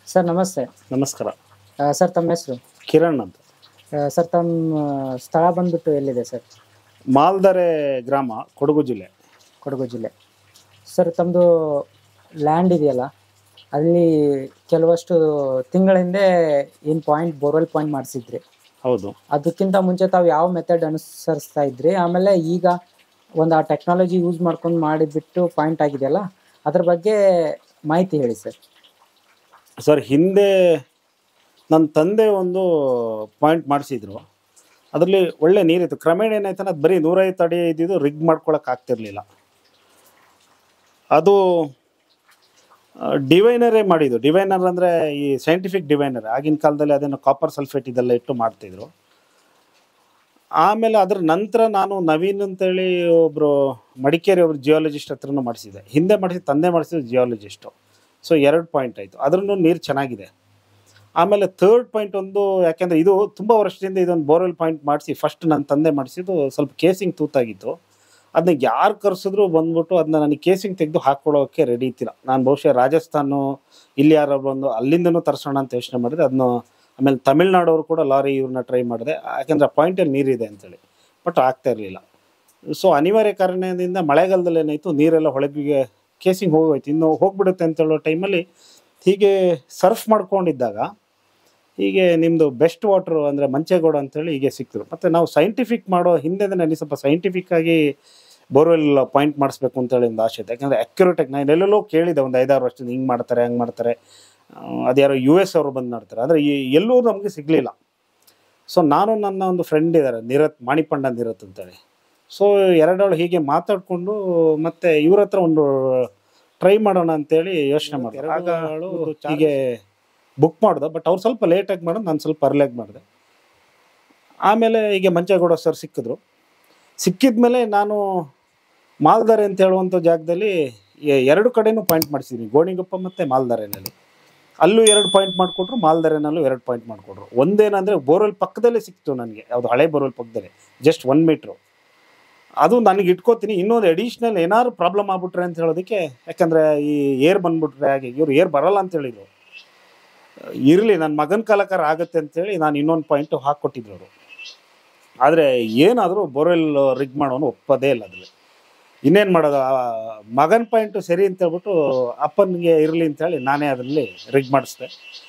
Sir ನಮಸ್ತೆ ನಮಸ್ಕಾರ ಆ, ಸರ್ ತಮ್ಮ ಹೆಸರು ಕಿರಣ್ ಅಂತ ಆ, ಸರ್ ತಮ್ಮ ಸ್ಥಳ ಬಂದ್ಬಿಟ್ಟು ಎಲ್ಲಿದೆ ಸರ್ ಮಾಲ್ದರೆ ಗ್ರಾಮ ಕೊಡಗು ಜಿಲ್ಲೆ ಕೊಡಗು ಜಿಲ್ಲೆ ಸರ್ ತಮ್ಮದು ಲ್ಯಾಂಡ್ ಇದೆಯಲ್ಲ ಅಲ್ಲಿ ಕೆಲವಷ್ಟು ತಿಂಗಳ ಹಿಂದೆ ಏನು ಪಾಯಿಂಟ್ ಬೋರ್ವೆಲ್ ಪಾಯಿಂಟ್ ಮಾಡಿಸಿದ್ರಿ ಹೌದು ಅದಕ್ಕಿಂತ ಮುಂಚೆ ತಾವು ಯಾವ ಮೆಥಡ್ ಅನುಸರಿಸ್ತಾ ಇದ್ರಿ ಆಮೇಲೆ ಈಗ ಒಂದು ಆ ಟೆಕ್ನಾಲಜಿ ಯೂಸ್ ಮಾಡ್ಕೊಂಡು ಮಾಡಿಬಿಟ್ಟು ಪಾಯಿಂಟ್ ಆಗಿದೆಯಲ್ಲ ಅದ್ರ ಬಗ್ಗೆ ಮಾಹಿತಿ ಹೇಳಿ ಸರ್ ಸರ್ ಹಿಂದೆ ನನ್ನ ತಂದೆ ಒಂದು ಪಾಯಿಂಟ್ ಮಾಡಿಸಿದ್ರು ಅದರಲ್ಲಿ ಒಳ್ಳೆ ನೀರಿತ್ತು ಕ್ರಮೇಣ ಏನಾಯ್ತು ಅದು ಬರೀ ನೂರೈವತ್ತು ಅಡಿ ಇದ್ದಿದ್ದು ರಿಗ್ ಮಾಡ್ಕೊಳಕ್ಕೆ ಆಗ್ತಿರ್ಲಿಲ್ಲ ಅದು ಡಿವೈನರೇ ಮಾಡಿದ್ದು ಡಿವೈನರ್ ಅಂದರೆ ಈ ಸೈಂಟಿಫಿಕ್ ಡಿವೈನರ್ ಆಗಿನ ಕಾಲದಲ್ಲಿ ಅದನ್ನು ಕಾಪರ್ ಸಲ್ಫೇಟ್ ಇದೆಲ್ಲ ಇಟ್ಟು ಮಾಡ್ತಿದ್ರು ಆಮೇಲೆ ಅದ್ರ ನಂತರ ನಾನು ನವೀನ್ ಅಂತೇಳಿ ಒಬ್ಬರು ಮಡಿಕೇರಿ ಒಬ್ರು ಜಿಯಾಲಜಿಸ್ಟ್ ಹತ್ರನೂ ಮಾಡಿಸಿದೆ ಹಿಂದೆ ಮಾಡಿಸಿ ತಂದೆ ಮಾಡಿಸಿದ್ದು ಜಿಯಾಲಜಿಸ್ಟು ಸೊ ಎರಡು ಪಾಯಿಂಟ್ ಆಯಿತು ಅದ್ರೂ ನೀರು ಚೆನ್ನಾಗಿದೆ ಆಮೇಲೆ ಥರ್ಡ್ ಪಾಯಿಂಟ್ ಒಂದು ಯಾಕೆಂದರೆ ಇದು ತುಂಬ ವರ್ಷದಿಂದ ಇದೊಂದು ಬೋರ್ವೆಲ್ ಪಾಯಿಂಟ್ ಮಾಡಿಸಿ ಫಸ್ಟ್ ನನ್ನ ತಂದೆ ಮಾಡಿಸಿದ್ದು ಸ್ವಲ್ಪ ಕೇಸಿಂಗ್ ತೂತಾಗಿತ್ತು ಅದನ್ನ ಯಾರು ಕರೆಸಿದ್ರು ಬಂದ್ಬಿಟ್ಟು ಅದನ್ನ ನನಗೆ ಕೇಸಿಂಗ್ ತೆಗೆದು ಹಾಕ್ಕೊಳ್ಳೋಕ್ಕೆ ರೆಡಿ ಇತ್ತಿಲ್ಲ ನಾನು ಬಹುಶಃ ರಾಜಸ್ಥಾನು ಇಲ್ಲಿ ಯಾರು ಬಂದು ಅಲ್ಲಿಂದನೂ ತರಿಸೋಣ ಅಂತ ಯೋಚನೆ ಮಾಡಿದೆ ಅದನ್ನು ಆಮೇಲೆ ತಮಿಳ್ನಾಡವರು ಕೂಡ ಲಾರಿ ಇವ್ರನ್ನ ಟ್ರೈ ಮಾಡಿದೆ ಯಾಕೆಂದರೆ ಆ ಪಾಯಿಂಟಲ್ಲಿ ನೀರಿದೆ ಅಂತೇಳಿ ಬಟ್ ಆಗ್ತಾ ಇರಲಿಲ್ಲ ಸೊ ಅನಿವಾರ್ಯ ಕಾರಣದಿಂದ ಮಳೆಗಾಲದಲ್ಲಿ ಏನಾಯಿತು ನೀರೆಲ್ಲ ಹೊಳಪಿಗೆ ಕೇಸಿಂಗ್ ಹೋಗೋಯ್ತು ಇನ್ನು ಹೋಗ್ಬಿಡುತ್ತೆ ಅಂತ ಹೇಳೋ ಟೈಮಲ್ಲಿ ಹೀಗೆ ಸರ್ಫ್ ಮಾಡ್ಕೊಂಡಿದ್ದಾಗ ಹೀಗೆ ನಿಮ್ಮದು ಬೆಸ್ಟ್ ವಾಟ್ರು ಅಂದರೆ ಮಂಚೇಗೌಡ ಅಂತೇಳಿ ಹೀಗೆ ಸಿಕ್ತರು ಮತ್ತು ನಾವು ಸೈಂಟಿಫಿಕ್ ಮಾಡೋ ಹಿಂದೆ ನನಗೆ ಸ್ವಲ್ಪ ಸೈಂಟಿಫಿಕ್ ಆಗಿ ಬೋರ್ವೆಲ್ ಪಾಯಿಂಟ್ ಮಾಡಿಸ್ಬೇಕು ಅಂತೇಳಿ ಒಂದು ಆಸೆ ಇದೆ ಯಾಕಂದರೆ ಅಕ್ಯುರೇಟಾಗಿ ನಾನು ಎಲ್ಲೆಲ್ಲೋ ಕೇಳಿದೆ ಒಂದು ಐದಾರು ವರ್ಷದಿಂದ ಹಿಂಗೆ ಮಾಡ್ತಾರೆ ಹಂಗೆ ಮಾಡ್ತಾರೆ ಆ, ಅದ್ಯಾರೋ ಯು ಎಸ್ ಅವರು ಬಂದು ಮಾಡ್ತಾರೆ ಆದರೆ ಈ ಎಲ್ಲೂ ನಮಗೆ ಸಿಗಲಿಲ್ಲ ಸೊ ನಾನು ನನ್ನ ಒಂದು ಫ್ರೆಂಡ್ ಇದ್ದಾರೆ ನಿರತ್ ಮಾಣಿಪಂಡ ನಿರತ್ ಅಂತೇಳಿ ಸೊ ಎರಡಾಳು ಹೀಗೆ ಮಾತಾಡಿಕೊಂಡು ಮತ್ತೆ ಇವ್ರ ಹತ್ರ ಒಂದು ಟ್ರೈ ಮಾಡೋಣ ಅಂತೇಳಿ ಯೋಚನೆ ಮಾಡಿದೆ ಆಗ ಅವಳು ಹೀಗೆ ಬುಕ್ ಮಾಡ್ದೆ ಬಟ್ ಅವ್ರು ಸ್ವಲ್ಪ ಲೇಟಾಗಿ ಮಾಡೋದು ನಾನು ಸ್ವಲ್ಪ ಅರ್ಲಿಯಾಗಿ ಮಾಡಿದೆ ಆಮೇಲೆ ಹೀಗೆ ಮಂಚೇಗೌಡ ಸರ್ ಸಿಕ್ಕಿದ್ರು ಸಿಕ್ಕಿದ್ಮೇಲೆ ನಾನು ಮಾಲ್ದಾರೆ ಅಂತ ಹೇಳುವಂಥ ಜಾಗದಲ್ಲಿ ಎ- ಎರಡು ಕಡೆನೂ ಪಾಯಿಂಟ್ ಮಾಡಿಸಿದ್ದೀನಿ ಗೋಣಿಗೊಪ್ಪ ಮತ್ತು ಮಾಲ್ದಾರೆನಲ್ಲಿ ಅಲ್ಲೂ ಎರಡು ಪಾಯಿಂಟ್ ಮಾಡಿಕೊಟ್ರು ಮಾಲ್ದಾರೆನಲ್ಲೂ ಎರಡು ಪಾಯಿಂಟ್ ಮಾಡಿಕೊಟ್ರು ಒಂದೇನಂದರೆ ಬೋರ್ವೆಲ್ ಪಕ್ಕದಲ್ಲೇ ಸಿಕ್ತು ನನಗೆ ಯಾವುದು ಹಳೆ ಬೋರ್ವೆಲ್ ಪಕ್ಕದಲ್ಲೇ ಜಸ್ಟ್ ಒನ್ ಮೀಟ್ರು ಅದು ನನಗೆ ಇಟ್ಕೋತೀನಿ ಇನ್ನೊಂದು ಅಡಿಷ್ನಲ್ ಏನಾದ್ರು ಪ್ರಾಬ್ಲಮ್ ಆಗ್ಬಿಟ್ರೆ ಅಂತ ಹೇಳೋದಕ್ಕೆ ಯಾಕಂದರೆ ಈ ಏರ್ ಬಂದ್ಬಿಟ್ರೆ ಹಾಗೆ ಇವ್ರು ಏರ್ ಬರಲ್ಲ ಅಂತ ಹೇಳಿದ್ರು ಇರಲಿ ನನ್ನ ಮಗನ ಕಾಲಕಾರ ಆಗುತ್ತೆ ಅಂತೇಳಿ ನಾನು ಇನ್ನೊಂದು ಪಾಯಿಂಟು ಹಾಕ್ಕೊಟ್ಟಿದ್ರು ಅವರು ಆದರೆ ಏನಾದರೂ ಬೋರ್ವೆಲ್ ರಿಗ್ ಮಾಡೋನು ಒಪ್ಪೋದೇ ಇಲ್ಲ ಅದ್ರಲ್ಲಿ ಇನ್ನೇನು ಮಾಡೋದು ಮಗನ ಪಾಯಿಂಟು ಸರಿ ಅಂತ ಹೇಳ್ಬಿಟ್ಟು ಅಪ್ಪನಿಗೆ ಇರಲಿ ಅಂತೇಳಿ ನಾನೇ ಅದರಲ್ಲಿ ರಿಗ್ ಮಾಡಿಸ್ದೆ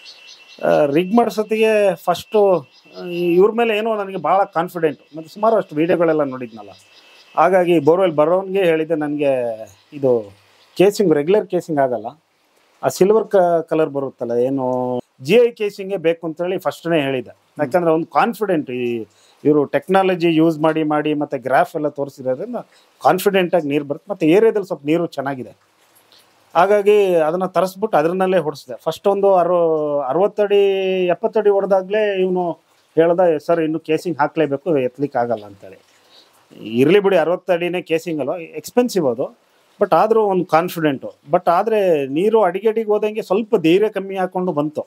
ರಿಗ್ ಮಾಡಿಸೋತ್ತಿಗೆ ಫಸ್ಟು ಇವ್ರ ಮೇಲೆ ಏನೋ ನನಗೆ ಭಾಳ ಕಾನ್ಫಿಡೆಂಟು ಮತ್ತು ಸುಮಾರು ಅಷ್ಟು ವೀಡಿಯೋಗಳೆಲ್ಲ ನೋಡಿದ್ನಲ್ಲ ಹಾಗಾಗಿ ಬೋರ್ವೆಲ್ ಬರೋನಿಗೆ ಹೇಳಿದ್ದೆ ನನಗೆ ಇದು ಕೇಸಿಂಗ್ ರೆಗ್ಯುಲರ್ ಕೇಸಿಂಗ್ ಆಗಲ್ಲ ಆ ಸಿಲ್ವರ್ ಕ ಕಲರ್ ಬರುತ್ತಲ್ಲ ಏನು ಜಿ ಐ ಕೇಸಿಂಗೇ ಬೇಕು ಅಂತೇಳಿ ಫಸ್ಟ್ನೇ ಹೇಳಿದ್ದೆ ಯಾಕಂದರೆ ಒಂದು ಕಾನ್ಫಿಡೆಂಟ್ ಈ ಇವರು ಟೆಕ್ನಾಲಜಿ ಯೂಸ್ ಮಾಡಿ ಮಾಡಿ ಮತ್ತು ಗ್ರಾಫ್ ಎಲ್ಲ ತೋರಿಸಿರೋದ್ರಿಂದ ಕಾನ್ಫಿಡೆಂಟಾಗಿ ನೀರು ಬರುತ್ತೆ ಮತ್ತು ಏರಿಯಾದಲ್ಲಿ ಸ್ವಲ್ಪ ನೀರು ಚೆನ್ನಾಗಿದೆ ಹಾಗಾಗಿ ಅದನ್ನು ತರಿಸ್ಬಿಟ್ಟು ಅದರನ್ನಲ್ಲೇ ಹೊಡಿಸಿದೆ ಫಸ್ಟ್ ಒಂದು ಅರು ಅರವತ್ತಡಿ ಎಪ್ಪತ್ತಡಿ ಹೊಡೆದಾಗಲೇ ಇವನು ಹೇಳ್ದ ಸರ್ ಇನ್ನು ಕೇಸಿಂಗ್ ಹಾಕಲೇಬೇಕು ಎತ್ತಲಿಕ್ಕೆ ಆಗಲ್ಲ ಅಂತೇಳಿ ಇರಲಿ ಬಿಡಿ ಅರವತ್ತಡಿನೇ ಕೇಸಿಂಗ್ ಅಲ್ವ ಎಕ್ಸ್ಪೆನ್ಸಿವ್ ಅದು ಬಟ್ ಆದರೂ ಒಂದು ಕಾನ್ಫಿಡೆಂಟು ಬಟ್ ಆದರೆ ನೀರು ಅಡಿಗೆಡಿಗೆ ಹೋದಂಗೆ ಸ್ವಲ್ಪ ಧೈರ್ಯ ಕಮ್ಮಿ ಹಾಕ್ಕೊಂಡು ಬಂತು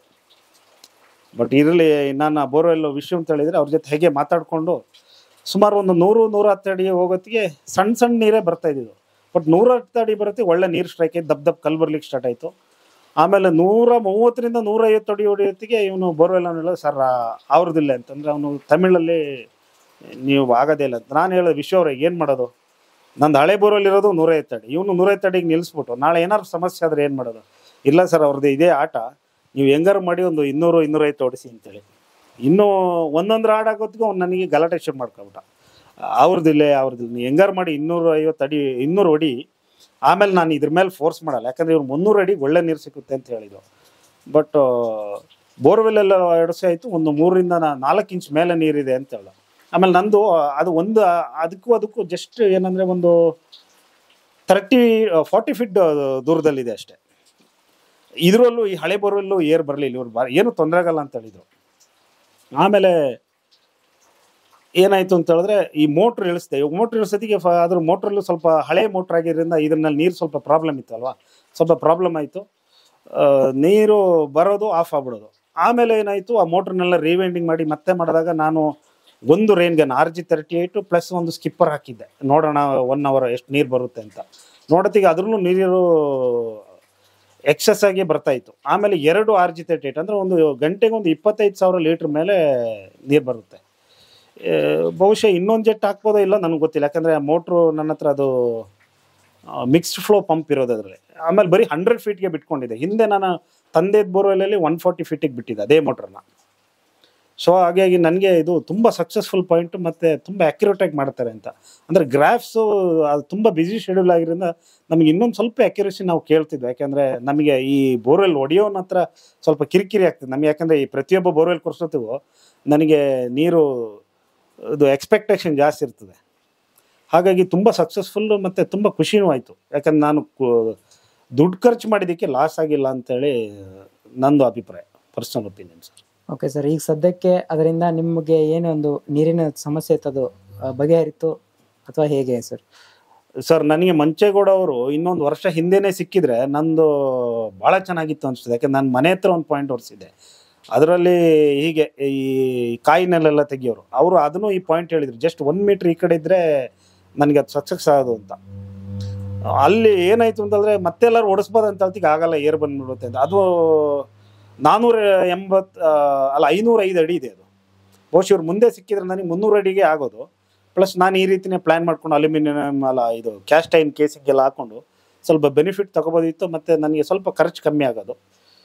ಬಟ್ ಇರಲಿ ನಾನು ಬೋರ್ವೆಲ್ ವಿಷಯ ಅಂತ ಹೇಳಿದರೆ ಅವ್ರ ಜೊತೆ ಹೇಗೆ ಮಾತಾಡಿಕೊಂಡು ಸುಮಾರು ಒಂದು ನೂರು ನೂರ ಹತ್ತು ಅಡಿ ಹೋಗೋತ್ತಿಗೆ ಸಣ್ಣ ಸಣ್ಣ ನೀರೇ ಬರ್ತಾ ಇದ್ದಿದ್ದು ಬಟ್ ನೂರ ಹತ್ತು ಅಡಿ ಬರುತ್ತೆ ಒಳ್ಳೆ ನೀರು ಸ್ಟ್ರೈಕ್ ಆಯ್ತು ದಪ್ ದಪ್ ಕಲ್ ಬರ್ಲಿಕ್ಕೆ ಸ್ಟಾರ್ಟ್ ಆಯಿತು ಆಮೇಲೆ ನೂರ ಮೂವತ್ತರಿಂದ ನೂರೈವತ್ತು ಅಡಿ ಹೊಡೆಯೋತ್ತಿಗೆ ಇವನು ಬೋರ್ವೆಲ್ ಅವನು ಸರ್ ಅವ್ರದ್ದಿಲ್ಲ ಅಂತಂದರೆ ಅವನು ತಮಿಳಲ್ಲಿ ನೀವು ಆಗೋದೇ ಇಲ್ಲ ಅಂತ ನಾನು ಹೇಳಿದೆ ವಿಶ್ವ ಅವ್ರಿಗೆ ಏನು ಮಾಡೋದು ನಂದು ಹಳೆ ಬೋರ್ವೆಲ್ ಇರೋದು ನೂರೈವತ್ತು ಅಡಿ ಇವನು ನೂರೈವತ್ತು ಅಡಿಗೆ ನಿಲ್ಲಿಸ್ಬಿಟ್ಟು ನಾಳೆ ಏನಾದ್ರು ಸಮಸ್ಯೆ ಆದರೆ ಏನು ಮಾಡೋದು ಇಲ್ಲ ಸರ್ ಅವ್ರದ್ದು ಇದೇ ಆಟ ನೀವು ಹೆಂಗಾರು ಮಾಡಿ ಒಂದು ಇನ್ನೂರು ಇನ್ನೂರೈವತ್ತು ಹೊಡಿಸಿ ಅಂತೇಳಿ ಇನ್ನೂ ಒಂದೊಂದು ರಾಡ್ ಆಗೋತ್ತಿಗೆ ಅವ್ನು ನನಗೆ ಗಲಾಟೆ ಶುರು ಮಾಡ್ಕೊಬಿಟ್ಟ ಅವ್ರದ್ದಿಲ್ಲ ಅವ್ರದ್ದು ನೀವು ಹೆಂಗಾರು ಮಾಡಿ ಇನ್ನೂರು ಐವತ್ತು ಅಡಿ ಇನ್ನೂರು ಹೊಡಿ ಆಮೇಲೆ ನಾನು ಇದ್ರ ಮೇಲೆ ಫೋರ್ಸ್ ಮಾಡಲ್ಲ ಯಾಕಂದರೆ ಇವ್ರು ಮುನ್ನೂರು ಅಡಿ ಒಳ್ಳೆ ನೀರು ಸಿಗುತ್ತೆ ಅಂತ ಹೇಳಿದ್ರು ಬಟ್ ಬೋರ್ವೆಲ್ ಎಲ್ಲ ಎರಡು ಸಹ ಆಯಿತು ಒಂದು ಮೂರರಿಂದ ನಾ- ನಾಲ್ಕು ಇಂಚ್ ಮೇಲೆ ನೀರಿದೆ ಅಂತ ಹೇಳ ಆಮೇಲೆ ನಂದು ಅದು ಒಂದು ಅದಕ್ಕೂ ಅದಕ್ಕೂ ಜಸ್ಟ್ ಏನಂದರೆ ಒಂದು ತರ್ಟಿ ಫಾರ್ಟಿ ಫೀಟ್ ದೂರದಲ್ಲಿದೆ ಅಷ್ಟೇ ಇದರಲ್ಲೂ ಈ ಹಳೆ ಬೋರ್ವೆಲ್ಲು ಏರ್ ಬರಲಿಲ್ಲ ಇವ್ರು ಬ ಏನು ತೊಂದರೆ ಆಗಲ್ಲ ಅಂತ ಹೇಳಿದರು ಆಮೇಲೆ ಏನಾಯಿತು ಅಂತ ಹೇಳಿದ್ರೆ ಈ ಮೋಟ್ರ್ ಇಳಿಸ್ದೆ ಇವಾಗ ಮೋಟ್ರ್ ಇಳಿಸೋದಿಗೆ ಫ ಅದ್ರ ಮೋಟ್ರಲ್ಲೂ ಸ್ವಲ್ಪ ಹಳೆ ಮೋಟ್ರ್ ಆಗಿರೋದ್ರಿಂದ ಇದರಲ್ಲಿ ನೀರು ಸ್ವಲ್ಪ ಪ್ರಾಬ್ಲಮ್ ಇತ್ತು ಅಲ್ವಾ ಸ್ವಲ್ಪ ಪ್ರಾಬ್ಲಮ್ ಆಯಿತು ನೀರು ಬರೋದು ಆಫ್ ಆಗ್ಬಿಡೋದು ಆಮೇಲೆ ಏನಾಯಿತು ಆ ಮೋಟ್ರನ್ನೆಲ್ಲ ರೀವೈಂಡಿಂಗ್ ಮಾಡಿ ಮತ್ತೆ ಮಾಡಿದಾಗ ನಾನು ಒಂದು rain gun R G thirty eight plus ಒಂದು ಸ್ಕಿಪ್ಪರ್ ಹಾಕಿದ್ದೆ ನೋಡೋಣ ಒನ್ ಅವರ್ ಎಷ್ಟು ನೀರು ಬರುತ್ತೆ ಅಂತ ನೋಡೋತ್ತಿಗೆ ಅದ್ರೂ ನೀರು ಎಕ್ಸಸ್ ಆಗಿ ಬರ್ತಾ ಇತ್ತು ಆಮೇಲೆ ಎರಡು ಆರ್ ಜಿ ತರ್ಟಿ ಏಟ್ ಅಂದರೆ ಒಂದು ಗಂಟೆಗೆ ಒಂದು ಇಪ್ಪತ್ತೈದು ಸಾವಿರ ಲೀಟ್ರ್ ಮೇಲೆ ನೀರು ಬರುತ್ತೆ ಆ, ಬಹುಶಃ ಇನ್ನೊಂದು ಜೆಟ್ ಹಾಕ್ಬೋದೋ ಇಲ್ಲ ನನಗೆ ಗೊತ್ತಿಲ್ಲ ಯಾಕಂದರೆ ಮೋಟ್ರು ನನ್ನ ಹತ್ರ ಅದು ಮಿಕ್ಸ್ಡ್ ಫ್ಲೋ ಪಂಪ್ ಇರೋದು ಅದರಲ್ಲಿ ಆಮೇಲೆ ಬರೀ ಹಂಡ್ರೆಡ್ ಫೀಟ್ಗೆ ಬಿಟ್ಕೊಂಡಿದೆ ಹಿಂದೆ ನಾನು ತಂದೆದ ಬೋರ್ವೆಲಲ್ಲಿ ಒನ್ ಫಾರ್ಟಿ ಫೀಟಿಗೆ ಬಿಟ್ಟಿದ್ದೆ ಅದೇ ಮೋಟ್ರನ್ನ ಸೊ ಹಾಗಾಗಿ ನನಗೆ ಇದು ತುಂಬ ಸಕ್ಸಸ್ಫುಲ್ ಪಾಯಿಂಟ್ ಮತ್ತು ತುಂಬ ಆ್ಯಕ್ಯುರೇಟಾಗಿ ಮಾಡ್ತಾರೆ ಅಂತ ಅಂದರೆ ಗ್ರಾಫ್ಸು ಅದು ತುಂಬ ಬ್ಯುಸಿ ಶೆಡ್ಯೂಲ್ ಆಗಿರೋದ್ರಿಂದ ನಮಗೆ ಇನ್ನೊಂದು ಸ್ವಲ್ಪ ಆ್ಯಕ್ಯುರೇಸಿ ನಾವು ಕೇಳ್ತಿದ್ವಿ ಯಾಕೆಂದರೆ ನಮಗೆ ಈ ಬೋರ್ವೆಲ್ ಹೊಡೆಯೋನ ಹತ್ರ ಸ್ವಲ್ಪ ಕಿರಿಕಿರಿ ಆಗ್ತದೆ ನಮಗೆ ಯಾಕಂದರೆ ಈ ಪ್ರತಿಯೊಬ್ಬ ಬೋರ್ವೆಲ್ ಕೊರ್ಸೋತಿಗೂ ನನಗೆ ನೀರು ಇದು ಎಕ್ಸ್ಪೆಕ್ಟೇಷನ್ ಜಾಸ್ತಿ ಇರ್ತದೆ ಹಾಗಾಗಿ ತುಂಬ ಸಕ್ಸಸ್ಫುಲ್ಲು ಮತ್ತು ತುಂಬ ಖುಷಿನೂ ಆಯಿತು ಯಾಕಂದ್ರೆ ನಾನು ಕು- ದುಡ್ಡು ಖರ್ಚು ಮಾಡಿದ್ದಕ್ಕೆ ಲಾಸ್ ಆಗಿಲ್ಲ ಅಂತೇಳಿ ನಂದು ಅಭಿಪ್ರಾಯ personal opinion sir okay sir ಈಗ ಸದ್ಯಕ್ಕೆ ಅದರಿಂದ ನಿಮಗೆ ಏನೊಂದು ನೀರಿನ ಸಮಸ್ಯೆ ಇತ್ತು ಅದು ಆ, ಬಗೆಹರಿತು ಅಥವಾ ಹೇಗೆ ಸರ್ ಸರ್ ನನಗೆ ಮಂಚೇಗೌಡ ಅವರು ಇನ್ನೊಂದು ವರ್ಷ ಹಿಂದೆನೇ ಸಿಕ್ಕಿದ್ರೆ ನಂದು ಭಾಳ ಚೆನ್ನಾಗಿತ್ತು ಅನಿಸ್ತದೆ ಯಾಕಂದ್ರೆ ನಾನು ಮನೆ ಹತ್ರ ಒಂದು ಪಾಯಿಂಟ್ ಹೊರಿಸಿದ್ದೆ ಅದರಲ್ಲಿ ಹೀಗೆ ಈ ಕಾಯಿನೆಲ್ಲ ತೆಗಿಯೋರು ಅವರು ಅದನ್ನು ಈ ಪಾಯಿಂಟ್ ಹೇಳಿದ್ರು ಜಸ್ಟ್ ಒನ್ ಮೀಟ್ರ್ ಈ ಕಡೆ ಇದ್ದರೆ ನನಗೆ ಅದು ಸಕ್ಸಸ್ ಆಗೋದು ಅಂತ ಅಲ್ಲಿ ಏನಾಯ್ತು ಅಂತಂದರೆ ಮತ್ತೆಲ್ಲರೂ ಓಡಿಸ್ಬೋದು ಅಂತ ಹೇಳ್ತಿಗೆ ಆಗಲ್ಲ ಏರ್ ಬಂದ್ಬಿಡುತ್ತೆ ಅಂತ ಅದು ನಾನ್ನೂರ ಎಂಬತ್ತು ಅಲ್ಲ ಐನೂರ ಐದು ಅಡಿ ಇದೆ ಅದು ಬಹುಶಃ ಇವ್ರು ಮುಂದೆ ಸಿಕ್ಕಿದ್ರೆ ನನಗೆ ಮುನ್ನೂರು ಅಡಿಗೆ ಆಗೋದು ಪ್ಲಸ್ ನಾನು ಈ ರೀತಿನೇ ಪ್ಲ್ಯಾನ್ ಮಾಡ್ಕೊಂಡು ಅಲ್ಯೂಮಿನಿಯಂ ಅಲ್ಲ ಇದು ಕ್ಯಾಸ್ಟ್ ಐನ್ ಕೇಸಿಂಗ್ ಎಲ್ಲ ಹಾಕೊಂಡು ಸ್ವಲ್ಪ ಬೆನಿಫಿಟ್ ತಗೋಬೋದಿತ್ತು ಮತ್ತು ನನಗೆ ಸ್ವಲ್ಪ ಖರ್ಚು ಕಮ್ಮಿ ಆಗೋದು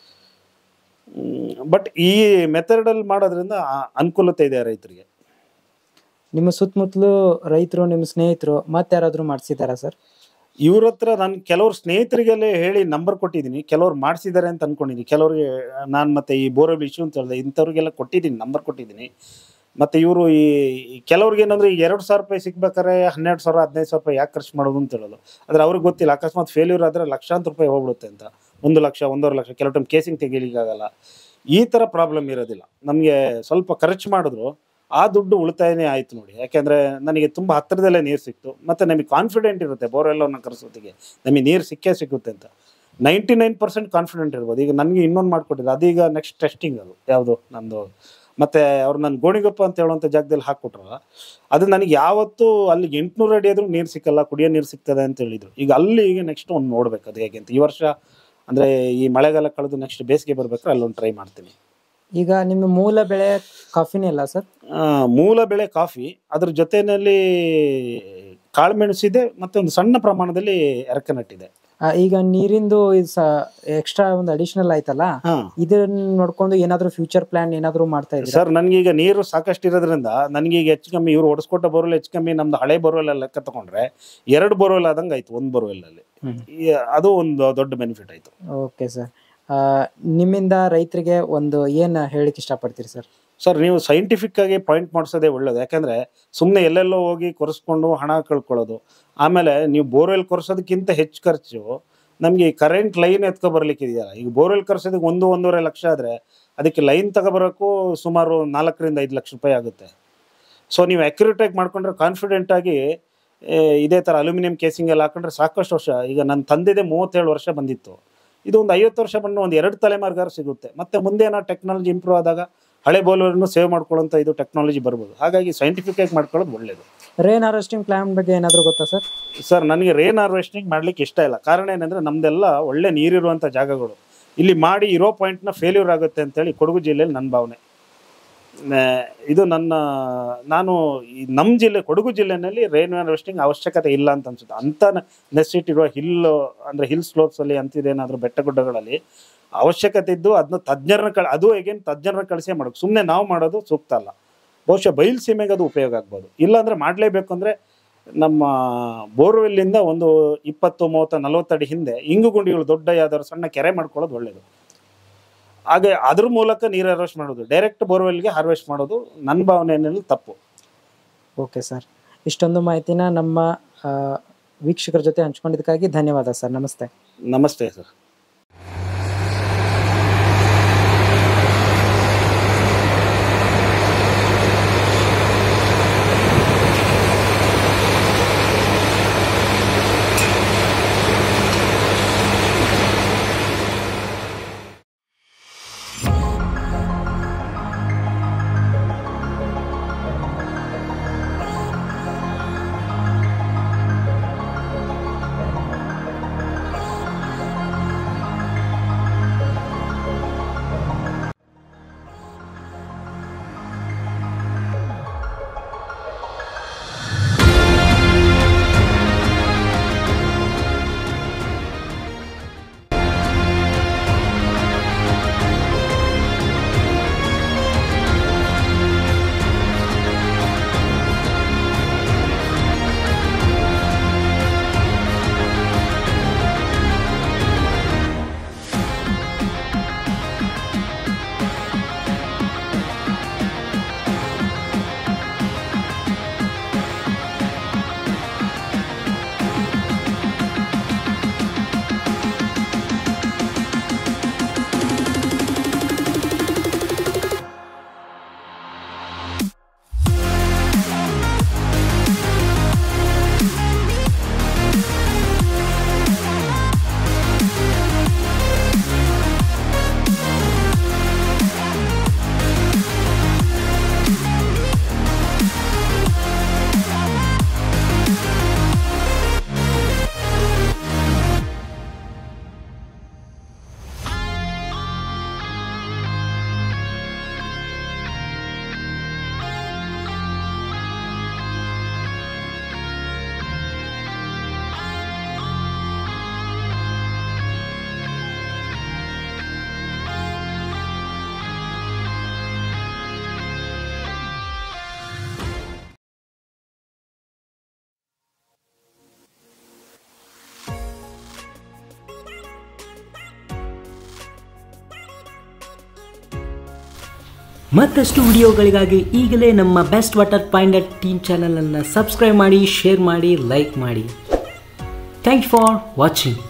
ಬಟ್ ಈ ಮೆಥಡಲ್ಲಿ ಮಾಡೋದ್ರಿಂದ ಆ- ಅನುಕೂಲತೆ ಇದೆ ರೈತರಿಗೆ ನಿಮ್ಮ ಸುತ್ತಮುತ್ತಲು ರೈತರು ನಿಮ್ಮ ಸ್ನೇಹಿತರು ಮತ್ತೆ ಯಾರಾದರೂ ಮಾಡಿಸಿದಾರಾ ಸರ್ ಇವ್ರ ಹತ್ರ ನಾನು ಕೆಲವ್ರು ಸ್ನೇಹಿತರಿಗೆಲ್ಲ ಹೇಳಿ ನಂಬರ್ ಕೊಟ್ಟಿದ್ದೀನಿ ಕೆಲವ್ರು ಮಾಡಿಸಿದ್ದಾರೆ ಅಂತ ಅನ್ಕೊಂಡಿದ್ದೀನಿ ಕೆಲವ್ರಿಗೆ ನಾನು ಮತ್ತೆ ಈ ಬೋರ್ವೆಲ್ ಇಶ್ಯೂ ಅಂತ ಹೇಳಿದೆ ಇಂಥವ್ರಿಗೆಲ್ಲ ಕೊಟ್ಟಿದ್ದೀನಿ ನಂಬರ್ ಕೊಟ್ಟಿದ್ದೀನಿ ಮತ್ತು ಇವರು ಈ ಈ ಕೆಲವ್ರಿಗೆ ಏನಂದ್ರೆ ಈಗ ಎರಡು ಸಾವಿರ ರೂಪಾಯಿ ಸಿಗ್ಬೇಕಾದ್ರೆ ಹನ್ನೆರಡು ಸಾವಿರ ಹದಿನೈದು ಸಾವಿರ ರೂಪಾಯಿ ಯಾಕೆ ಖರ್ಚು ಮಾಡೋದು ಅಂತ ಹೇಳೋದು ಆದರೆ ಅವ್ರಿಗೆ ಗೊತ್ತಿಲ್ಲ ಅಕಸ್ಮಾತ್ ಫೇಲ್ಯೂರ್ ಆದರೆ ಲಕ್ಷಾಂತರ ರೂಪಾಯಿ ಹೋಗ್ಬಿಡುತ್ತೆ ಅಂತ ಒಂದು ಲಕ್ಷ ಒಂದೂವರೆ ಲಕ್ಷ ಕೆಲವು ಟೈಮ್ ಕೇಸಿಂಗ್ ತೆಗಿಲಿಕ್ಕಾಗಲ್ಲ ಈ ಥರ ಪ್ರಾಬ್ಲಮ್ ಇರೋದಿಲ್ಲ ನಮಗೆ ಸ್ವಲ್ಪ ಖರ್ಚು ಮಾಡಿದ್ರು ಆ ದುಡ್ಡು ಉಳಿತಾಯನೇ ಆಯ್ತು ನೋಡಿ ಯಾಕೆಂದರೆ ನನಗೆ ತುಂಬ ಹತ್ತಿರದಲ್ಲೇ ನೀರು ಸಿಕ್ತು ಮತ್ತು ನಮಗೆ ಕಾನ್ಫಿಡೆಂಟ್ ಇರುತ್ತೆ ಬೋರ್ವೆಲ್ಲವನ್ನು ಕರೆಸೋತ್ತಿಗೆ ನಮಗೆ ನೀರು ಸಿಕ್ಕೇ ಸಿಗುತ್ತೆ ಅಂತ ನೈಂಟಿ ನೈನ್ ಪರ್ಸೆಂಟ್ ಕಾನ್ಫಿಡೆಂಟ್ ಇರ್ಬೋದು ಈಗ ನನಗೆ ಇನ್ನೊಂದು ಮಾಡಿಕೊಟ್ಟಿದ್ದು ಅದೀಗ ನೆಕ್ಸ್ಟ್ ಟೆಸ್ಟಿಂಗ್ ಅದು ಯಾವುದು ನಂದು ಮತ್ತು ಅವ್ರು ನನ್ನ ಗೋಣಿಗೊಪ್ಪ ಅಂತ ಹೇಳುವಂಥ ಜಾಗದಲ್ಲಿ ಹಾಕ್ಕೊಟ್ರಲ್ಲ ಅದು ನನಗೆ ಯಾವತ್ತೂ ಅಲ್ಲಿಗೆ ಎಂಟುನೂರು ಅಡಿ ಆದರೂ ನೀರು ಸಿಕ್ಕಲ್ಲ ಕುಡಿಯೋ ನೀರು ಸಿಗ್ತದೆ ಅಂತ ಹೇಳಿದ್ರು ಈಗ ಅಲ್ಲಿ ಈಗ ನೆಕ್ಸ್ಟ್ ಒಂದು ನೋಡ್ಬೇಕು ಅದು ಹೇಗೆ ಅಂತ ಈ ವರ್ಷ ಅಂದರೆ ಈ ಮಳೆಗಾಲ ಕಳೆದು ನೆಕ್ಸ್ಟ್ ಬೇಸಿಗೆ ಬರ್ಬೇಕಾದ್ರೆ ಅಲ್ಲೊಂದು ಟ್ರೈ ಮಾಡ್ತೀನಿ ಈಗ ನಿಮ್ಮ ಮೂಲ ಬೆಳೆ ಕಾಫಿನೇ ಅಲ್ಲ ಸರ್ ಆ, ಮೂಲ ಬೆಳೆ ಕಾಫಿ ಅದ್ರ ಜೊತೆಯಲ್ಲಿ ಕಾಳುಮೆಣಸಿದೆ ಮತ್ತೆ ಒಂದು ಸಣ್ಣ ಪ್ರಮಾಣದಲ್ಲಿ ಎರಕನಟ್ಟಿದೆ ಆ, ಈಗ ನೀರಿಂದು ಎಕ್ಸ್ಟ್ರಾ ಒಂದು ಅಡಿಷನಲ್ ಆಯ್ತಲ್ಲ ಹಾ ಇದನ್ನ ನೋಡ್ಕೊಂಡು ಏನಾದ್ರು ಫ್ಯೂಚರ್ ಪ್ಲಾನ್ ಏನಾದ್ರು ಮಾಡ್ತಾ ಇದ್ದೀರಾ ಸರ್ ನನಗೀಗ ನೀರು ಸಾಕಷ್ಟು ಇರೋದ್ರಿಂದ ನನಗೀಗ ಹೆಚ್ಚು ಕಮ್ಮಿ ಇವ್ರು ಓಡಿಸ್ಕೊಟ್ಟ ಬೋರ್ವೆಲ್ ಹೆಚ್ಚು ಕಮ್ಮಿ ನಮ್ದು ಹಳೆ ಬೋರ್ವೆಲ್ ಲೆಕ್ಕ ತಗೊಂಡ್ರೆ ಎರಡು ಬೋರ್ವೆಲ್ ಆದಂಗೆ ಆಯ್ತು ಒಂದು ಬೋರ್ವೆಲ್ ಅಲ್ಲಿ ಹ್ಮ್. ಈ- ಅದು ಒಂದು ದೊಡ್ಡ ಬೆನಿಫಿಟ್ ಆಯ್ತು ಓಕೆ ಸರ್ ನಿಮ್ಮಿಂದ ರೈತರಿಗೆ ಒಂದು ಏನ್ ಹೇಳಿಕ್ ಇಷ್ಟಪಡ್ತೀರಿ ಸರ್ ಸರ್ ನೀವು ಸೈಂಟಿಫಿಕ್ ಆಗಿ ಪಾಯಿಂಟ್ ಮಾಡಿಸೋದೇ ಒಳ್ಳೇದು ಯಾಕಂದ್ರೆ ಸುಮ್ಮನೆ ಎಲ್ಲೆಲ್ಲೋ ಹೋಗಿ ಕೊರೆಸ್ಕೊಂಡು ಹಣ ಕಳ್ಕೊಳ್ಳೋದು ಆಮೇಲೆ ನೀವು ಬೋರ್ವೆಲ್ ಕೊರೆಸೋದಕ್ಕಿಂತ ಹೆಚ್ಚು ಖರ್ಚು ನಮಗೆ ಈ ಕರೆಂಟ್ ಲೈನ್ ಎತ್ಕೊ ಬರ್ಲಿಕ್ಕೆ ಇದೆಯಲ್ಲ ಈಗ ಬೋರ್ವೆಲ್ ಕೊರೆಸೋದಕ್ಕೆ ಒಂದು ಒಂದೂವರೆ ಲಕ್ಷ ಆದರೆ ಅದಕ್ಕೆ ಲೈನ್ ತಗೊಬರೋಕ್ಕೂ ಸುಮಾರು ನಾಲ್ಕರಿಂದ ಐದು ಲಕ್ಷ ರೂಪಾಯಿ ಆಗುತ್ತೆ ಸೊ ನೀವು ಆ್ಯಕ್ಯುರೇಟಾಗಿ ಮಾಡ್ಕೊಂಡ್ರೆ ಕಾನ್ಫಿಡೆಂಟ್ ಆಗಿ ಏ, ಇದೇ ಥರ ಅಲ್ಯೂಮಿನಿಯಂ ಕೇಸಿಂಗ್ ಎಲ್ಲ ಹಾಕೊಂಡ್ರೆ ಸಾಕಷ್ಟು ವರ್ಷ ಈಗ ನನ್ನ ತಂದೆದೇ ಮೂವತ್ತೇಳು ವರ್ಷ ಬಂದಿತ್ತು ಇದು ಒಂದು ಐವತ್ತು ವರ್ಷ ಬಂದು ಒಂದು ಎರಡು ತಲೆಮಾರ್ಗಾರು ಸಿಗುತ್ತೆ ಮತ್ತೆ ಮುಂದೆ ಏನೋ ಟೆಕ್ನಾಲಜಿ ಇಂಪ್ರೂವ್ ಆದಾಗ ಹಳೆ ಬೋಲ್ವರ್ನು ಸೇವ್ ಮಾಡ್ಕೊಳ್ಳೋಂಥ ಇದು ಟೆಕ್ನಾಲಜಿ ಬರ್ಬೋದು ಹಾಗಾಗಿ ಸೈಂಟಿಫಿಕ್ ಆಗಿ ಮಾಡ್ಕೊಳ್ಳೋದು ಒಳ್ಳೇದು ರೇನ್ ಹಾರ್ವೆಸ್ಟಿಂಗ್ ಪ್ಲಾನ್ ಬಗ್ಗೆ ಏನಾದ್ರು ಗೊತ್ತಾ ಸರ್ ಸರ್ ನನಗೆ ರೇನ್ ಹಾರ್ವೆಸ್ಟಿಂಗ್ ಮಾಡ್ಲಿಕ್ಕೆ ಇಷ್ಟ ಇಲ್ಲ ಕಾರಣ ಏನಂದ್ರೆ ನಮ್ದೆಲ್ಲ ಒಳ್ಳೆ ನೀರಿರುವಂಥ ಜಾಗಗಳು ಇಲ್ಲಿ ಮಾಡಿ ಇರೋ ಪಾಯಿಂಟ್ನ ಫೇಲ್ಯೂರ್ ಆಗುತ್ತೆ ಅಂತೇಳಿ ಕೊಡಗು ಜಿಲ್ಲೆಯಲ್ಲಿ ನನ್ನ ಭಾವನೆ ಆ, ಇದು ನನ್ನ ನಾನು ಈ ನಮ್ಮ ಜಿಲ್ಲೆ ಕೊಡಗು ಜಿಲ್ಲೆನಲ್ಲಿ ರೈನ್ ಹಾರ್ವೆಸ್ಟಿಂಗ್ ಅವಶ್ಯಕತೆ ಇಲ್ಲ ಅಂತ ಅನ್ಸುತ್ತೆ ಅಂಥ ನೆಸಿಟಿ ಇರುವ ಹಿಲ್ ಅಂದರೆ ಹಿಲ್ ಸ್ಲೋಪ್ಸಲ್ಲಿ ಅಂತಿದೇನಾದರೂ ಬೆಟ್ಟ ಗುಡ್ಡಗಳಲ್ಲಿ ಅವಶ್ಯಕತೆ ಇದ್ದು ಅದನ್ನ ತಜ್ಞರನ್ನ ಕಳ ಅದು ಹೇಗೇನು ತಜ್ಞರನ್ನ ಕಳಿಸೇ ಮಾಡೋದು ಸುಮ್ಮನೆ ನಾವು ಮಾಡೋದು ಸೂಕ್ತ ಅಲ್ಲ ಬಹುಶಃ ಬಯಲು ಸೀಮೆಗೆ ಅದು ಉಪಯೋಗ ಆಗ್ಬೋದು ಇಲ್ಲಾಂದರೆ ಮಾಡಲೇಬೇಕು ಅಂದರೆ ನಮ್ಮ ಬೋರ್ವೆಲ್ಲಿಂದ ಒಂದು ಇಪ್ಪತ್ತು ಮೂವತ್ತು ನಲವತ್ತು ಅಡಿ ಹಿಂದೆ ಇಂಗು ಗುಂಡಿಗಳು ದೊಡ್ಡ ಯಾವ್ದಾದ್ರು ಸಣ್ಣ ಕೆರೆ ಮಾಡ್ಕೊಳ್ಳೋದು ಒಳ್ಳೆಯದು ಹಾಗೆ ಅದ್ರ ಮೂಲಕ ನೀರು ಹಾರ್ವೆಸ್ಟ್ ಮಾಡೋದು ಡೈರೆಕ್ಟ್ ಬೋರ್ವೆಲ್ಗೆ ಹಾರ್ವೆಸ್ಟ್ ಮಾಡೋದು ನನ್ನ ಭಾವನೆಯಲ್ಲಿ ತಪ್ಪು ಓಕೆ ಸರ್ ಇಷ್ಟೊಂದು ಮಾಹಿತಿನ ನಮ್ಮ ಆ, ವೀಕ್ಷಕರ ಜೊತೆ ಹಂಚ್ಕೊಂಡಿದ್ದಕ್ಕಾಗಿ ಧನ್ಯವಾದ ಸರ್ ನಮಸ್ತೆ ನಮಸ್ತೆ ಸರ್ ಮತ್ತಷ್ಟು ವಿಡಿಯೋಗಳಿಗಾಗಿ ಈಗಲೇ ನಮ್ಮ ಬೆಸ್ಟ್ ವಾಟರ್ ಫೈಂಡರ್ ಟೀಮ್ ಚಾನಲನ್ನು ಸಬ್ಸ್ಕ್ರೈಬ್ ಮಾಡಿ ಶೇರ್ ಮಾಡಿ ಲೈಕ್ ಮಾಡಿ ಥ್ಯಾಂಕ್ ಯು ಫಾರ್ ವಾಚಿಂಗ್